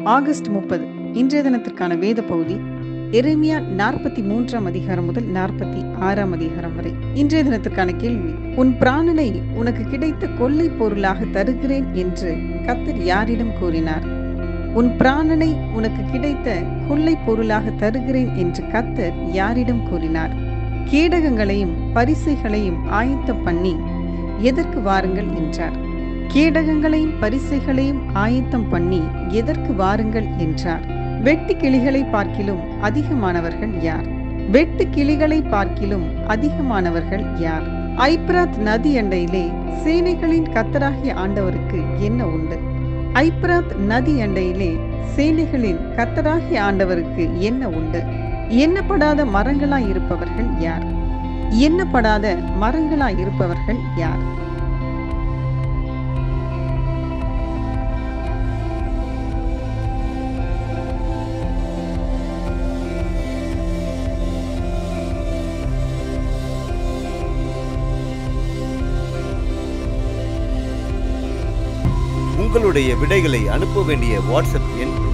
August முப்பது இன்றைய தினத்திற்கான வேத பகுதி எரேமியா நாற்பத்தி மூன்றாம் அதிகாரம் முதல் நாற்பத்தி ஆறாம் அதிகாரம் வரை இன்றைய தினத்திற்கான கேள்வி உன் பிராணனை உனக்கு கிடைத்த கொள்ளை பொருளாக தருகிறேன் என்று கத்தர் யாரிடம் கூறினார் உன் பிராணனை உனக்கு கிடைத்த கொள்ளை பொருளாக தருகிறேன் என்று கத்தர் யாரிடம் கூறினார் கேடகங்களையும் பரிசைகளையும் ஆயத்தம் பண்ணி எதற்கு வாருங்கள் என்றார் கேடகங்களையும் பரிசைகளையும் ஆயத்தம் பண்ணி எதற்கு வாருங்கள் என்றார் வெட்டு கிளிகளை பார்க்கிலும் அதிகமானவர்கள் யார் வெட்டு கிளிகளை பார்க்கிலும் அதிகமானவர்கள் யார் ஐப்ராத் நதி அண்டையிலே சேனைகளின் கத்தராகிய ஆண்டவருக்கு என்ன உண்டு ஐப்ராத் நதி அண்டையிலே சேனைகளின் கத்தராகிய ஆண்டவருக்கு என்ன உண்டு எண்ணப்படாத மரங்களாய் இருப்பவர்கள் யார் எண்ணப்படாத மரங்களாய் இருப்பவர்கள் யார் உங்களுடைய விடைகளை அனுப்ப வேண்டிய வாட்ஸ்அப் எண்